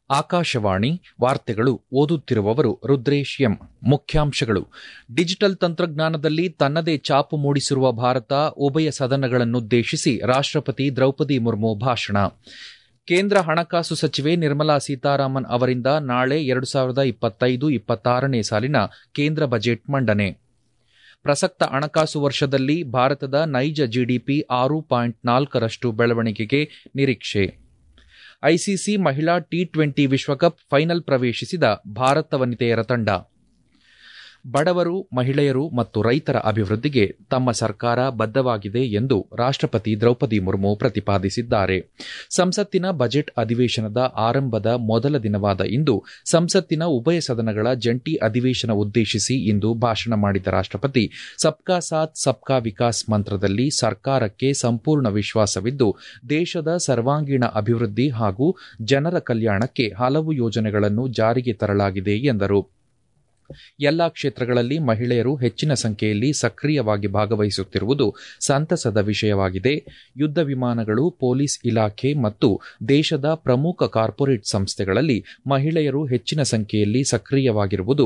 ಆಕಾಶವಾಣಿ ವಾರ್ತೆಗಳು ಓದುತ್ತಿರುವವರು ರುದ್ರೇಶ್ ಎಂ ಮುಖ್ಯಾಂಶಗಳು ಡಿಜಿಟಲ್ ತಂತ್ರಜ್ಞಾನದಲ್ಲಿ ತನ್ನದೇ ಛಾಪು ಮೂಡಿಸಿರುವ ಭಾರತ ಉಭಯ ಸದನಗಳನ್ನುದ್ದೇಶಿಸಿ ರಾಷ್ಟಪತಿ ದ್ರೌಪದಿ ಮುರ್ಮು ಭಾಷಣ ಕೇಂದ್ರ ಹಣಕಾಸು ಸಚಿವೆ ನಿರ್ಮಲಾ ಸೀತಾರಾಮನ್ ಅವರಿಂದ ನಾಳೆ ಎರಡು ಸಾವಿರದ ಇಪ್ಪತ್ತೈದು ಇಪ್ಪತ್ತಾರನೇ ಸಾಲಿನ ಕೇಂದ್ರ ಬಜೆಟ್ ಮಂಡನೆ ಪ್ರಸಕ್ತ ಹಣಕಾಸು ವರ್ಷದಲ್ಲಿ ಭಾರತದ ನೈಜ ಜಿಡಿಪಿ ಆರು ಪಾಯಿಂಟ್ ನಾಲ್ಕರಷ್ಟು ಬೆಳವಣಿಗೆಗೆ ನಿರೀಕ್ಷೆ ಐಸಿಸಿ ಮಹಿಳಾ ಟಿ ಟ್ವೆಂಟಿ ವಿಶ್ವಕಪ್ ಫೈನಲ್ ಪ್ರವೇಶಿಸಿದ ಭಾರತ ವನಿತೆಯರ ತಂಡ ಬಡವರು ಮಹಿಳೆಯರು ಮತ್ತು ರೈತರ ಅಭಿವೃದ್ಧಿಗೆ ತಮ್ಮ ಸರ್ಕಾರ ಬದ್ಧವಾಗಿದೆ ಎಂದು ರಾಷ್ಟಪತಿ ದ್ರೌಪದಿ ಮುರ್ಮು ಪ್ರತಿಪಾದಿಸಿದ್ದಾರೆ ಸಂಸತ್ತಿನ ಬಜೆಟ್ ಅಧಿವೇಶನದ ಆರಂಭದ ಮೊದಲ ದಿನವಾದ ಇಂದು ಸಂಸತ್ತಿನ ಉಭಯ ಸದನಗಳ ಜಂಟಿ ಅಧಿವೇಶನ ಉದ್ದೇಶಿಸಿ ಇಂದು ಭಾಷಣ ಮಾಡಿದ ರಾಷ್ಟಪತಿ ಸಬ್ಕಾ ಸಾಥ್ ಸಬ್ಕಾ ವಿಕಾಸ್ ಮಂತ್ರದಲ್ಲಿ ಸರ್ಕಾರಕ್ಕೆ ಸಂಪೂರ್ಣ ವಿಶ್ವಾಸವಿದ್ದು ದೇಶದ ಸರ್ವಾಂಗೀಣ ಅಭಿವೃದ್ಧಿ ಹಾಗೂ ಜನರ ಕಲ್ಯಾಣಕ್ಕೆ ಹಲವು ಯೋಜನೆಗಳನ್ನು ಜಾರಿಗೆ ತರಲಾಗಿದೆ ಎಂದರು ಎಲ್ಲಾ ಕ್ಷೇತ್ರಗಳಲ್ಲಿ ಮಹಿಳೆಯರು ಹೆಚ್ಚಿನ ಸಂಖ್ಯೆಯಲ್ಲಿ ಸಕ್ರಿಯವಾಗಿ ಭಾಗವಹಿಸುತ್ತಿರುವುದು ಸಂತಸದ ವಿಷಯವಾಗಿದೆ ಯುದ್ಧ ವಿಮಾನಗಳು ಪೊಲೀಸ್ ಇಲಾಖೆ ಮತ್ತು ದೇಶದ ಪ್ರಮುಖ ಕಾರ್ಪೊರೇಟ್ ಸಂಸ್ಥೆಗಳಲ್ಲಿ ಮಹಿಳೆಯರು ಹೆಚ್ಚಿನ ಸಂಖ್ಯೆಯಲ್ಲಿ ಸಕ್ರಿಯವಾಗಿರುವುದು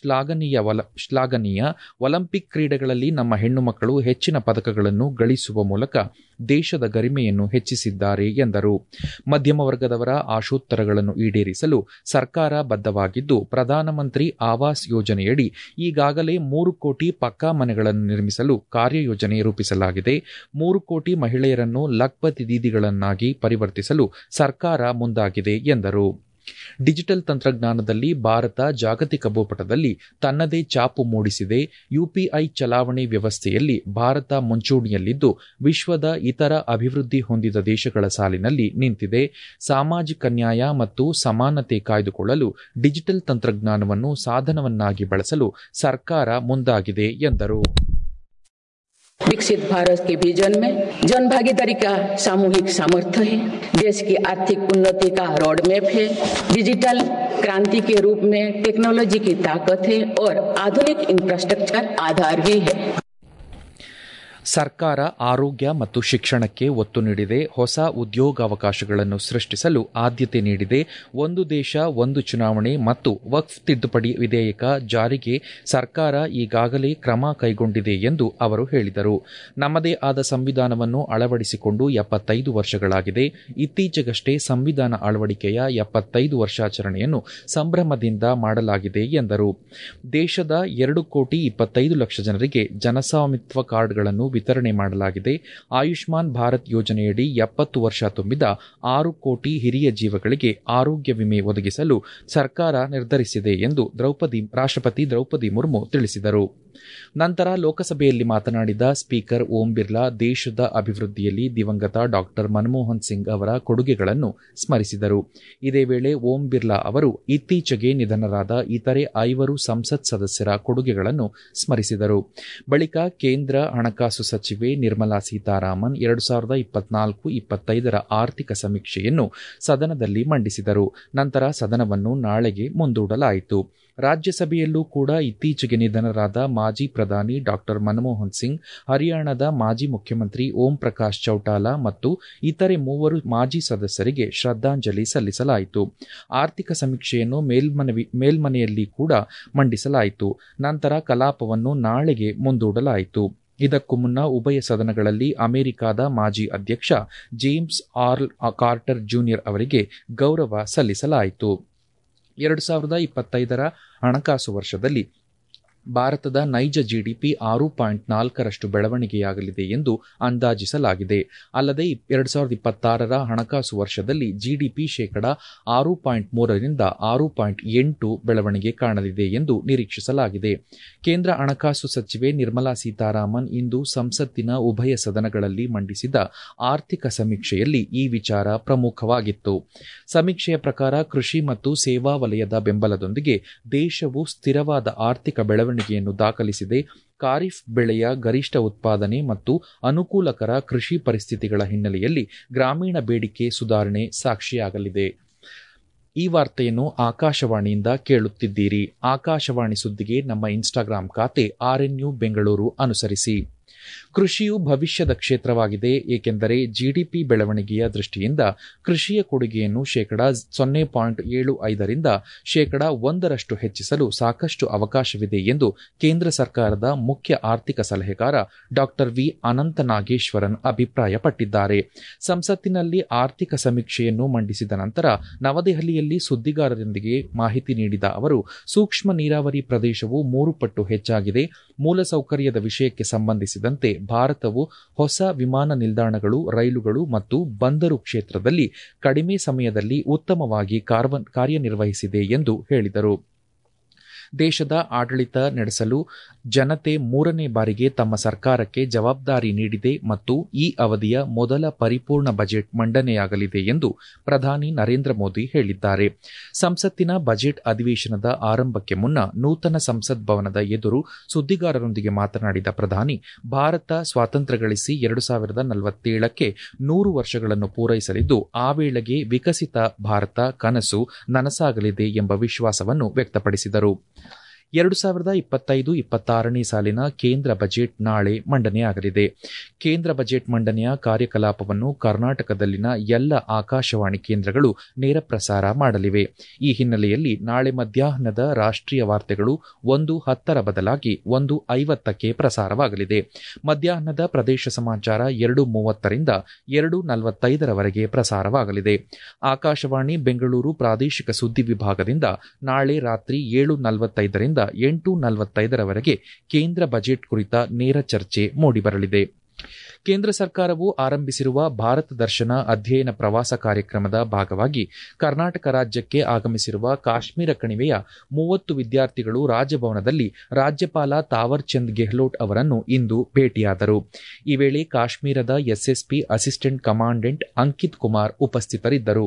ಶ್ಲಾಘನೀಯ ಒಲಿಂಪಿಕ್ ಕ್ರೀಡೆಗಳಲ್ಲಿ ನಮ್ಮ ಹೆಣ್ಣು ಮಕ್ಕಳು ಹೆಚ್ಚಿನ ಪದಕಗಳನ್ನು ಗಳಿಸುವ ಮೂಲಕ ದೇಶದ ಗರಿಮೆಯನ್ನು ಹೆಚ್ಚಿಸಿದ್ದಾರೆ ಎಂದರು ಮಧ್ಯಮ ವರ್ಗದವರ ಆಶೋತ್ತರಗಳನ್ನು ಈಡೇರಿಸಲು ಸರ್ಕಾರ ಬದ್ಧವಾಗಿದ್ದು ಪ್ರಧಾನಮಂತ್ರಿ ಆವಾಸ್ ಯೋಜನೆಯಡಿ ಈಗಾಗಲೇ ಮೂರು ಕೋಟಿ ಪಕ್ಕಾ ಮನೆಗಳನ್ನು ನಿರ್ಮಿಸಲು ಕಾರ್ಯಯೋಜನೆ ರೂಪಿಸಲಾಗಿದೆ ಮೂರು ಕೋಟಿ ಮಹಿಳೆಯರನ್ನು ಲಖ್ಪತಿ ದೀದಿಗಳನ್ನಾಗಿ ಪರಿವರ್ತಿಸಲು ಸರ್ಕಾರ ಮುಂದಾಗಿದೆ ಎಂದರು ಡಿಜಿಟಲ್ ತಂತ್ರಜ್ಞಾನದಲ್ಲಿ ಭಾರತ ಜಾಗತಿಕ ಭೂಪಟದಲ್ಲಿ ತನ್ನದೇ ಛಾಪು ಮೂಡಿಸಿದೆ ಯುಪಿಐ ಚಲಾವಣೆ ವ್ಯವಸ್ಥೆಯಲ್ಲಿ ಭಾರತ ಮುಂಚೂಣಿಯಲ್ಲಿದ್ದು ವಿಶ್ವದ ಇತರ ಅಭಿವೃದ್ಧಿ ಹೊಂದಿದ ದೇಶಗಳ ಸಾಲಿನಲ್ಲಿ ನಿಂತಿದೆ ಸಾಮಾಜಿಕ ನ್ಯಾಯ ಮತ್ತು ಸಮಾನತೆ ಕಾಯ್ದುಕೊಳ್ಳಲು ಡಿಜಿಟಲ್ ತಂತ್ರಜ್ಞಾನವನ್ನು ಸಾಧನವನ್ನಾಗಿ ಬಳಸಲು ಸರ್ಕಾರ ಮುಂದಾಗಿದೆ ಎಂದರು विकसित भारत के विजन में जन भागीदारी का सामूहिक सामर्थ्य है देश की आर्थिक उन्नति का रोड मैप है डिजिटल क्रांति के रूप में टेक्नोलॉजी की ताकत है और आधुनिक इंफ्रास्ट्रक्चर आधार भी है ಸರ್ಕಾರ ಆರೋಗ್ಯ ಮತ್ತು ಶಿಕ್ಷಣಕ್ಕೆ ಒತ್ತು ನೀಡಿದೆ ಹೊಸ ಉದ್ಯೋಗಾವಕಾಶಗಳನ್ನು ಸೃಷ್ಟಿಸಲು ಆದ್ಯತೆ ನೀಡಿದೆ ಒಂದು ದೇಶ ಒಂದು ಚುನಾವಣೆ ಮತ್ತು ವಕ್ಫ್ ತಿದ್ದುಪಡಿ ವಿಧೇಯಕ ಜಾರಿಗೆ ಸರ್ಕಾರ ಈಗಾಗಲೇ ಕ್ರಮ ಕೈಗೊಂಡಿದೆ ಎಂದು ಅವರು ಹೇಳಿದರು ನಮ್ಮದೇ ಆದ ಸಂವಿಧಾನವನ್ನು ಅಳವಡಿಸಿಕೊಂಡು ಎಪ್ಪತ್ತೈದು ವರ್ಷಗಳಾಗಿದೆ ಇತ್ತೀಚೆಗಷ್ಟೇ ಸಂವಿಧಾನ ಅಳವಡಿಕೆಯ ಎಪ್ಪತ್ತೈದು ವರ್ಷಾಚರಣೆಯನ್ನು ಸಂಭ್ರಮದಿಂದ ಮಾಡಲಾಗಿದೆ ಎಂದರು ದೇಶದ ಎರಡು ಕೋಟಿ ಇಪ್ಪತ್ತೈದು ಲಕ್ಷ ಜನರಿಗೆ ಜನಸ್ವಾಮಿತ್ವ ಕಾರ್ಡ್ಗಳನ್ನು ವಿತರಣೆ ಮಾಡಲಾಗಿದೆ ಆಯುಷ್ಮಾನ್ ಭಾರತ್ ಯೋಜನೆಯಡಿ ಎಪ್ಪತ್ತು ವರ್ಷ ತುಂಬಿದ ಆರು ಕೋಟಿ ಹಿರಿಯ ಜೀವಗಳಿಗೆ ಆರೋಗ್ಯ ವಿಮೆ ಒದಗಿಸಲು ಸರ್ಕಾರ ನಿರ್ಧರಿಸಿದೆ ಎಂದು ದ್ರೌಪದಿ ರಾಷ್ಟಪತಿ ದ್ರೌಪದಿ ಮುರ್ಮು ತಿಳಿಸಿದರು ನಂತರ ಲೋಕಸಭೆಯಲ್ಲಿ ಮಾತನಾಡಿದ ಸ್ಪೀಕರ್ ಓಂ ಬಿರ್ಲಾ ದೇಶದ ಅಭಿವೃದ್ಧಿಯಲ್ಲಿ ದಿವಂಗತ ಡಾಕ್ಟರ್ ಮನಮೋಹನ್ ಸಿಂಗ್ ಅವರ ಕೊಡುಗೆಗಳನ್ನು ಸ್ಮರಿಸಿದರು ಇದೇ ವೇಳೆ ಓಂ ಬಿರ್ಲಾ ಅವರು ಇತ್ತೀಚೆಗೆ ನಿಧನರಾದ ಇತರೆ ಐವರು ಸಂಸತ್ ಸದಸ್ಯರ ಕೊಡುಗೆಗಳನ್ನು ಸ್ಮರಿಸಿದರು ಬಳಿಕ ಕೇಂದ್ರ ಹಣಕಾಸು ಸಚಿವೆ ನಿರ್ಮಲಾ ಸೀತಾರಾಮನ್ ಎರಡು ಸಾವಿರದ ಇಪ್ಪತ್ನಾಲ್ಕು ಇಪ್ಪತ್ತೈದರ ಆರ್ಥಿಕ ಸಮೀಕ್ಷೆಯನ್ನು ಸದನದಲ್ಲಿ ಮಂಡಿಸಿದರು ನಂತರ ಸದನವನ್ನು ನಾಳೆಗೆ ಮುಂದೂಡಲಾಯಿತು ರಾಜ್ಯಸಭೆಯಲ್ಲೂ ಕೂಡ ಇತ್ತೀಚೆಗೆ ನಿಧನರಾದ ಮಾಜಿ ಪ್ರಧಾನಿ ಡಾಕ್ಟರ್ ಮನಮೋಹನ್ ಸಿಂಗ್ ಹರಿಯಾಣದ ಮಾಜಿ ಮುಖ್ಯಮಂತ್ರಿ ಓಂ ಪ್ರಕಾಶ್ ಚೌಟಾಲಾ ಮತ್ತು ಇತರೆ ಮೂವರು ಮಾಜಿ ಸದಸ್ಯರಿಗೆ ಶ್ರದ್ಧಾಂಜಲಿ ಸಲ್ಲಿಸಲಾಯಿತು ಆರ್ಥಿಕ ಸಮೀಕ್ಷೆಯನ್ನು ಮೇಲ್ಮನವಿ ಮೇಲ್ಮನೆಯಲ್ಲಿ ಕೂಡ ಮಂಡಿಸಲಾಯಿತು ನಂತರ ಕಲಾಪವನ್ನು ನಾಳೆಗೆ ಮುಂದೂಡಲಾಯಿತು ಇದಕ್ಕೂ ಮುನ್ನ ಉಭಯ ಸದನಗಳಲ್ಲಿ ಅಮೆರಿಕದ ಮಾಜಿ ಅಧ್ಯಕ್ಷ ಜೇಮ್ಸ್ ಆರ್ಲ್ ಕಾರ್ಟರ್ ಜೂನಿಯರ್ ಅವರಿಗೆ ಗೌರವ ಸಲ್ಲಿಸಲಾಯಿತು ಎರಡು ಸಾವಿರದ ಇಪ್ಪತ್ತೈದರ ಹಣಕಾಸು ವರ್ಷದಲ್ಲಿ ಭಾರತದ ನೈಜ ಜಿಡಿಪಿ ಆರು ಪಾಯಿಂಟ್ ನಾಲ್ಕರಷ್ಟು ಬೆಳವಣಿಗೆಯಾಗಲಿದೆ ಎಂದು ಅಂದಾಜಿಸಲಾಗಿದೆ ಅಲ್ಲದೆ ಎರಡು ಸಾವಿರದ ಇಪ್ಪತ್ತಾರರ ಹಣಕಾಸು ವರ್ಷದಲ್ಲಿ ಜಿಡಿಪಿ ಶೇಕಡ ಆರು ಪಾಯಿಂಟ್ ಮೂರರಿಂದ ಆರು ಪಾಯಿಂಟ್ ಎಂಟು ಬೆಳವಣಿಗೆ ಕಾಣಲಿದೆ ಎಂದು ನಿರೀಕ್ಷಿಸಲಾಗಿದೆ ಕೇಂದ್ರ ಹಣಕಾಸು ಸಚಿವೆ ನಿರ್ಮಲಾ ಸೀತಾರಾಮನ್ ಇಂದು ಸಂಸತ್ತಿನ ಉಭಯ ಸದನಗಳಲ್ಲಿ ಮಂಡಿಸಿದ ಆರ್ಥಿಕ ಸಮೀಕ್ಷೆಯಲ್ಲಿ ಈ ವಿಚಾರ ಪ್ರಮುಖವಾಗಿತ್ತು ಸಮೀಕ್ಷೆಯ ಪ್ರಕಾರ ಕೃಷಿ ಮತ್ತು ಸೇವಾ ವಲಯದ ಬೆಂಬಲದೊಂದಿಗೆ ದೇಶವು ಸ್ಥಿರವಾದ ಆರ್ಥಿಕ ಬೆಳವಣಿಗೆಯನ್ನು ದಾಖಲಿಸಿದೆ ಖಾರಿಫ್ ಬೆಳೆಯ ಗರಿಷ್ಠ ಉತ್ಪಾದನೆ ಮತ್ತು ಅನುಕೂಲಕರ ಕೃಷಿ ಪರಿಸ್ಥಿತಿಗಳ ಹಿನ್ನೆಲೆಯಲ್ಲಿ ಗ್ರಾಮೀಣ ಬೇಡಿಕೆ ಸುಧಾರಣೆ ಸಾಕ್ಷಿಯಾಗಲಿದೆ ಈ ವಾರ್ತೆಯನ್ನು ಆಕಾಶವಾಣಿಯಿಂದ ಕೇಳುತ್ತಿದ್ದೀರಿ ಆಕಾಶವಾಣಿ ಸುದ್ದಿಗೆ ನಮ್ಮ ಇನ್ಸ್ಟಾಗ್ರಾಂ ಖಾತೆ ಆರ್ಎನ್ಯು ಬೆಂಗಳೂರು ಅನುಸರಿಸಿ ಕೃಷಿಯು ಭವಿಷ್ಯದ ಕ್ಷೇತ್ರವಾಗಿದೆ ಏಕೆಂದರೆ ಜಿಡಿಪಿ ಬೆಳವಣಿಗೆಯ ದೃಷ್ಟಿಯಿಂದ ಕೃಷಿಯ ಕೊಡುಗೆಯನ್ನು ಶೇಕಡಾ ಸೊನ್ನೆ ಪಾಯಿಂಟ್ ಏಳು ಐದರಿಂದ ಶೇಕಡಾ ಒಂದರಷ್ಟು ಹೆಚ್ಚಿಸಲು ಸಾಕಷ್ಟು ಅವಕಾಶವಿದೆ ಎಂದು ಕೇಂದ್ರ ಸರ್ಕಾರದ ಮುಖ್ಯ ಆರ್ಥಿಕ ಸಲಹೆಗಾರ ಡಾ ವಿ ಅನಂತ ನಾಗೇಶ್ವರನ್ ಅಭಿಪ್ರಾಯಪಟ್ಟಿದ್ದಾರೆ ಸಂಸತ್ತಿನಲ್ಲಿ ಆರ್ಥಿಕ ಸಮೀಕ್ಷೆಯನ್ನು ಮಂಡಿಸಿದ ನಂತರ ನವದೆಹಲಿಯಲ್ಲಿ ಸುದ್ದಿಗಾರರೊಂದಿಗೆ ಮಾಹಿತಿ ನೀಡಿದ ಅವರು ಸೂಕ್ಷ್ಮ ನೀರಾವರಿ ಪ್ರದೇಶವು ಮೂರು ಪಟ್ಟು ಹೆಚ್ಚಾಗಿದೆ ಮೂಲಸೌಕರ್ಯದ ವಿಷಯಕ್ಕೆ ಸಂಬಂಧಿಸಿದಂತೆ ಭಾರತವು ಹೊಸ ವಿಮಾನ ನಿಲ್ದಾಣಗಳು ರೈಲುಗಳು ಮತ್ತು ಬಂದರು ಕ್ಷೇತ್ರದಲ್ಲಿ ಕಡಿಮೆ ಸಮಯದಲ್ಲಿ ಉತ್ತಮವಾಗಿ ಕಾರ್ಯನಿರ್ವಹಿಸಿದೆ ಎಂದು ಹೇಳಿದರು ದೇಶದ ಆಡಳಿತ ನಡೆಸಲು ಜನತೆ ಮೂರನೇ ಬಾರಿಗೆ ತಮ್ಮ ಸರ್ಕಾರಕ್ಕೆ ಜವಾಬ್ದಾರಿ ನೀಡಿದೆ ಮತ್ತು ಈ ಅವಧಿಯ ಮೊದಲ ಪರಿಪೂರ್ಣ ಬಜೆಟ್ ಮಂಡನೆಯಾಗಲಿದೆ ಎಂದು ಪ್ರಧಾನಿ ನರೇಂದ್ರ ಮೋದಿ ಹೇಳಿದ್ದಾರೆ ಸಂಸತ್ತಿನ ಬಜೆಟ್ ಅಧಿವೇಶನದ ಆರಂಭಕ್ಕೆ ಮುನ್ನ ನೂತನ ಸಂಸತ್ ಭವನದ ಎದುರು ಸುದ್ದಿಗಾರರೊಂದಿಗೆ ಮಾತನಾಡಿದ ಪ್ರಧಾನಿ ಭಾರತ ಸ್ವಾತಂತ್ರ್ಯ ಗಳಿಸಿ ಎರಡು ಸಾವಿರದ ನಲವತ್ತೇಳಕ್ಕೆ ನೂರು ವರ್ಷಗಳನ್ನು ಪೂರೈಸಲಿದ್ದು ಆ ವೇಳೆಗೆ ವಿಕಸಿತ ಭಾರತ ಕನಸು ನನಸಾಗಲಿದೆ ಎಂಬ ವಿಶ್ವಾಸವನ್ನು ವ್ಯಕ್ತಪಡಿಸಿದರು ಎರಡು ಸಾವಿರದ ಇಪ್ಪತ್ತೈದು ಇಪ್ಪತ್ತಾರನೇ ಸಾಲಿನ ಕೇಂದ್ರ ಬಜೆಟ್ ನಾಳೆ ಮಂಡನೆಯಾಗಲಿದೆ ಕೇಂದ್ರ ಬಜೆಟ್ ಮಂಡನೆಯ ಕಾರ್ಯಕಲಾಪವನ್ನು ಕರ್ನಾಟಕದಲ್ಲಿನ ಎಲ್ಲ ಆಕಾಶವಾಣಿ ಕೇಂದ್ರಗಳು ನೇರ ಪ್ರಸಾರ ಮಾಡಲಿವೆ ಈ ಹಿನ್ನೆಲೆಯಲ್ಲಿ ನಾಳೆ ಮಧ್ಯಾಹ್ನದ ರಾಷ್ಟ್ರೀಯ ವಾರ್ತೆಗಳು ಒಂದು ಹತ್ತರ ಬದಲಾಗಿ ಒಂದು ಐವತ್ತಕ್ಕೆ ಪ್ರಸಾರವಾಗಲಿದೆ ಮಧ್ಯಾಹ್ನದ ಪ್ರದೇಶ ಸಮಾಚಾರ ಎರಡು ಮೂವತ್ತರಿಂದ ಎರಡು ನಲವತ್ತೈದರವರೆಗೆ ಪ್ರಸಾರವಾಗಲಿದೆ ಆಕಾಶವಾಣಿ ಬೆಂಗಳೂರು ಪ್ರಾದೇಶಿಕ ಸುದ್ದಿ ವಿಭಾಗದಿಂದ ನಾಳೆ ರಾತ್ರಿ ಏಳು ನಲವತ್ತೈದರಿಂದ ಎಂಟು ನಲವತ್ತೈದರವರೆಗೆ ಕೇಂದ್ರ ಬಜೆಟ್ ಕುರಿತ ನೇರ ಚರ್ಚೆ ಮೂಡಿಬರಲಿದೆ ಕೇಂದ್ರ ಸರ್ಕಾರವು ಆರಂಭಿಸಿರುವ ಭಾರತ ದರ್ಶನ ಅಧ್ಯಯನ ಪ್ರವಾಸ ಕಾರ್ಯಕ್ರಮದ ಭಾಗವಾಗಿ ಕರ್ನಾಟಕ ರಾಜ್ಯಕ್ಕೆ ಆಗಮಿಸಿರುವ ಕಾಶ್ಮೀರ ಕಣಿವೆಯ ಮೂವತ್ತು ವಿದ್ಯಾರ್ಥಿಗಳು ರಾಜಭವನದಲ್ಲಿ ರಾಜ್ಯಪಾಲ ತಾವರ್ ಚಂದ್ ಗೆಹ್ಲೋಟ್ ಅವರನ್ನು ಇಂದು ಭೇಟಿಯಾದರು ಈ ವೇಳೆ ಕಾಶ್ಮೀರದ SSP assistant commandant Ankit Kumar ಉಪಸ್ಥಿತರಿದ್ದರು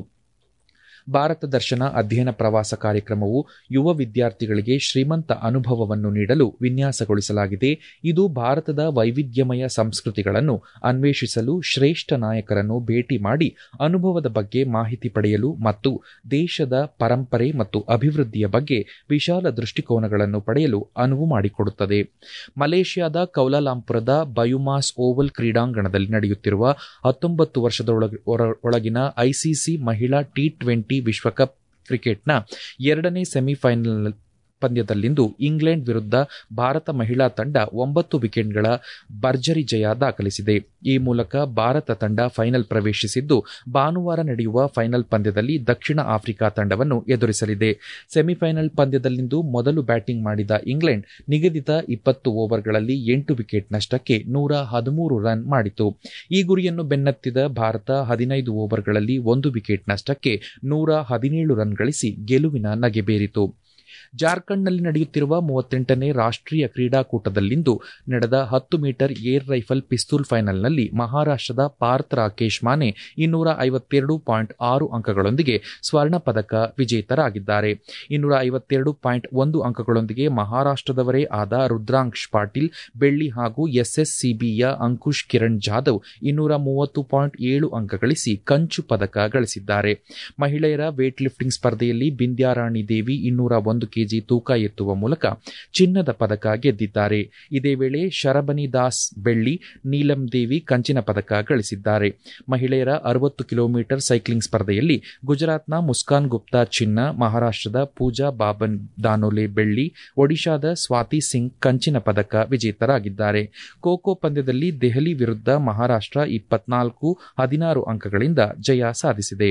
ಭಾರತ ದರ್ಶನ ಅಧ್ಯಯನ ಪ್ರವಾಸ ಕಾರ್ಯಕ್ರಮವು ಯುವ ವಿದ್ಯಾರ್ಥಿಗಳಿಗೆ ಶ್ರೀಮಂತ ಅನುಭವವನ್ನು ನೀಡಲು ವಿನ್ಯಾಸಗೊಳಿಸಲಾಗಿದೆ ಇದು ಭಾರತದ ವೈವಿಧ್ಯಮಯ ಸಂಸ್ಕೃತಿಗಳನ್ನು ಅನ್ವೇಷಿಸಲು ಶ್ರೇಷ್ಠ ನಾಯಕರನ್ನು ಭೇಟಿ ಮಾಡಿ ಅನುಭವದ ಬಗ್ಗೆ ಮಾಹಿತಿ ಪಡೆಯಲು ಮತ್ತು ದೇಶದ ಪರಂಪರೆ ಮತ್ತು ಅಭಿವೃದ್ಧಿಯ ಬಗ್ಗೆ ವಿಶಾಲ ದೃಷ್ಟಿಕೋನಗಳನ್ನು ಪಡೆಯಲು ಅನುವು ಮಾಡಿಕೊಡುತ್ತದೆ ಮಲೇಷ್ಯಾದ ಕೌಲಾಲಾಂಪುರದ ಬಯುಮಾಸ್ ಓವಲ್ ಕ್ರೀಡಾಂಗಣದಲ್ಲಿ ನಡೆಯುತ್ತಿರುವ ಹತ್ತೊಂಬತ್ತು ವರ್ಷದೊಳಗಿನ ಐಸಿಸಿ ಮಹಿಳಾ ಟಿ ಟ್ವೆಂಟಿ ವಿಶ್ವಕಪ್ ಕ್ರಿಕೆಟ್ನ ಎರಡನೇ ಸೆಮಿಫೈನಲ್ ಪಂದ್ಯದಲ್ಲಿಂದು ಇಂಗ್ಲೆಂಡ್ ವಿರುದ್ಧ ಭಾರತ ಮಹಿಳಾ ತಂಡ ಒಂಬತ್ತು ವಿಕೆಟ್ಗಳ ಭರ್ಜರಿ ಜಯ ದಾಖಲಿಸಿದೆ ಈ ಮೂಲಕ ಭಾರತ ತಂಡ ಫೈನಲ್ ಪ್ರವೇಶಿಸಿದ್ದು ಭಾನುವಾರ ನಡೆಯುವ ಫೈನಲ್ ಪಂದ್ಯದಲ್ಲಿ ದಕ್ಷಿಣ ಆಫ್ರಿಕಾ ತಂಡವನ್ನು ಎದುರಿಸಲಿದೆ ಸೆಮಿಫೈನಲ್ ಪಂದ್ಯದಲ್ಲಿಂದು ಮೊದಲು ಬ್ಯಾಟಿಂಗ್ ಮಾಡಿದ ಇಂಗ್ಲೆಂಡ್ ನಿಗದಿತ ಇಪ್ಪತ್ತು ಓವರ್ಗಳಲ್ಲಿ ಎಂಟು ವಿಕೆಟ್ ನಷ್ಟಕ್ಕೆ ನೂರ ಹದಿಮೂರು ರನ್ ಮಾಡಿತು ಈ ಗುರಿಯನ್ನು ಬೆನ್ನತ್ತಿದ ಭಾರತ ಹದಿನೈದು ಓವರ್ಗಳಲ್ಲಿ ಒಂದು ವಿಕೆಟ್ ನಷ್ಟಕ್ಕೆ ನೂರ ಹದಿನೇಳು ರನ್ ಗಳಿಸಿ ಗೆಲುವಿನ ನಗೆಬೀರಿತು ಜಾರ್ಖಂಡ್ನಲ್ಲಿ ನಡೆಯುತ್ತಿರುವ ಮೂವತ್ತೆಂಟನೇ ರಾಷ್ಟ್ರೀಯ ಕ್ರೀಡಾಕೂಟದಲ್ಲಿಂದು ನಡೆದ ಹತ್ತು ಮೀಟರ್ ಏರ್ ರೈಫಲ್ ಪಿಸ್ತೂಲ್ ಫೈನಲ್ನಲ್ಲಿ ಮಹಾರಾಷ್ಟದ ಪಾರ್ಥ ರಾಕೇಶ್ ಮಾನೆ ಇನ್ನೂರ ಐವತ್ತೆರಡು ಪಾಯಿಂಟ್ ಆರು ಅಂಕಗಳೊಂದಿಗೆ ಸ್ವರ್ಣ ಪದಕ ವಿಜೇತರಾಗಿದ್ದಾರೆ ಇನ್ನೂರ ಐವತ್ತೆರಡು ಪಾಯಿಂಟ್ ಒಂದು ಅಂಕಗಳೊಂದಿಗೆ ಮಹಾರಾಷ್ಟದವರೇ ಆದ ರುದ್ರಾಂಶ್ ಪಾಟೀಲ್ ಬೆಳ್ಳಿ ಹಾಗೂ ಎಸ್ಎಸ್ಸಿಬಿಯ ಅಂಕುಶ್ ಕಿರಣ್ ಜಾಧವ್ ಇನ್ನೂರ ಮೂವತ್ತು ಪಾಯಿಂಟ್ ಏಳು ಅಂಕ ಗಳಿಸಿ ಕಂಚು ಪದಕ ಗಳಿಸಿದ್ದಾರೆ ಮಹಿಳೆಯರ ವೇಟ್ ಲಿಫ್ಟಿಂಗ್ ಸ್ಪರ್ಧೆಯಲ್ಲಿ ಬಿಂದ್ಯಾರಾಣಿ ದೇವಿ ಇನ್ನೂರ ಒಂದು ಕೆಜಿ ತೂಕ ಎತ್ತುವ ಮೂಲಕ ಚಿನ್ನದ ಪದಕ ಗೆದ್ದಿದ್ದಾರೆ ಇದೇ ವೇಳೆ ಶರಬನಿ ದಾಸ್ ಬೆಳ್ಳಿ ನೀಲಂ ದೇವಿ ಕಂಚಿನ ಪದಕ ಗಳಿಸಿದ್ದಾರೆ ಮಹಿಳೆಯರ ಅರವತ್ತು ಕಿಲೋಮೀಟರ್ ಸೈಕ್ಲಿಂಗ್ ಸ್ಪರ್ಧೆಯಲ್ಲಿ ಗುಜರಾತ್ನ ಮುಸ್ಕಾನ್ ಗುಪ್ತಾ ಚಿನ್ನ ಮಹಾರಾಷ್ಟದ ಪೂಜಾ ಬಾಬನ್ ದಾನೋಲೆ ಬೆಳ್ಳಿ ಒಡಿಶಾದ ಸ್ವಾತಿ ಸಿಂಗ್ ಕಂಚಿನ ಪದಕ ವಿಜೇತರಾಗಿದ್ದಾರೆ ಖೋಖೋ ಪಂದ್ಯದಲ್ಲಿ ದೆಹಲಿ ವಿರುದ್ಧ ಮಹಾರಾಷ್ಟ್ರ ಇಪ್ಪತ್ನಾಲ್ಕು ಹದಿನಾರು ಅಂಕಗಳಿಂದ ಜಯ ಸಾಧಿಸಿದೆ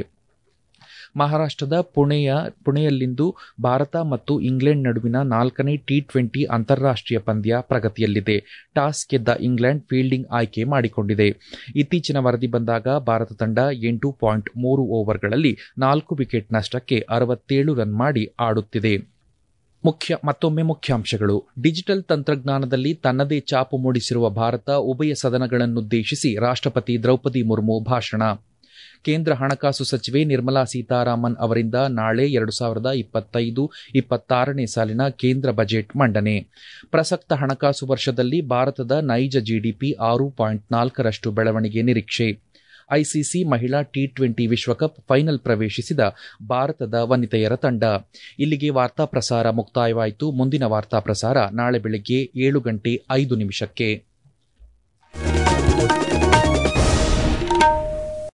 ಮಹಾರಾಷ್ಟದ ಪುಣೆಯ ಪುಣೆಯಲ್ಲಿಂದು ಭಾರತ ಮತ್ತು ಇಂಗ್ಲೆಂಡ್ ನಡುವಿನ ನಾಲ್ಕನೇ ಟಿ ಟ್ವೆಂಟಿ ಅಂತಾರಾಷ್ಟೀಯ ಪಂದ್ಯ ಪ್ರಗತಿಯಲ್ಲಿದೆ ಟಾಸ್ ಗೆದ್ದ ಇಂಗ್ಲೆಂಡ್ ಫೀಲ್ಡಿಂಗ್ ಆಯ್ಕೆ ಮಾಡಿಕೊಂಡಿದೆ ಇತ್ತೀಚಿನ ವರದಿ ಬಂದಾಗ ಭಾರತ ತಂಡ ಎಂಟು ಪಾಯಿಂಟ್ ಮೂರು ಓವರ್ಗಳಲ್ಲಿ ನಾಲ್ಕು ವಿಕೆಟ್ ನಷ್ಟಕ್ಕೆ ಅರವತ್ತೇಳು ರನ್ ಮಾಡಿ ಆಡುತ್ತಿದೆ ಮುಖ್ಯ ಮತ್ತೊಮ್ಮೆ ಮುಖ್ಯಾಂಶಗಳು ಡಿಜಿಟಲ್ ತಂತ್ರಜ್ಞಾನದಲ್ಲಿ ತನ್ನದೇ ಛಾಪು ಮೂಡಿಸಿರುವ ಭಾರತ ಉಭಯ ಸದನಗಳನ್ನುದ್ದೇಶಿಸಿ ರಾಷ್ಟಪತಿ ದ್ರೌಪದಿ ಮುರ್ಮು ಭಾಷಣ ಕೇಂದ್ರ ಹಣಕಾಸು ಸಚಿವೆ ನಿರ್ಮಲಾ ಸೀತಾರಾಮನ್ ಅವರಿಂದ ನಾಳೆ ಎರಡು ಸಾವಿರದ ಇಪ್ಪತ್ತೈದು ಇಪ್ಪತ್ತಾರನೇ ಸಾಲಿನ ಕೇಂದ್ರ ಬಜೆಟ್ ಮಂಡನೆ ಪ್ರಸಕ್ತ ಹಣಕಾಸು ವರ್ಷದಲ್ಲಿ ಭಾರತದ ನೈಜ ಜಿಡಿಪಿ ಆರು ಪಾಯಿಂಟ್ ನಾಲ್ಕರಷ್ಟು ಬೆಳವಣಿಗೆ ನಿರೀಕ್ಷೆ ಐಸಿಸಿ ಮಹಿಳಾ ಟಿ ಟ್ವೆಂಟಿ ವಿಶ್ವಕಪ್ ಫೈನಲ್ ಪ್ರವೇಶಿಸಿದ ಭಾರತದ ವನಿತೆಯರ ತಂಡ ಇಲ್ಲಿಗೆ ವಾರ್ತಾ ಪ್ರಸಾರ ಮುಕ್ತಾಯವಾಯಿತು ಮುಂದಿನ ವಾರ್ತಾ ಪ್ರಸಾರ ನಾಳೆ ಬೆಳಗ್ಗೆ ಏಳು ಗಂಟೆ ಐದು ನಿಮಿಷಕ್ಕೆ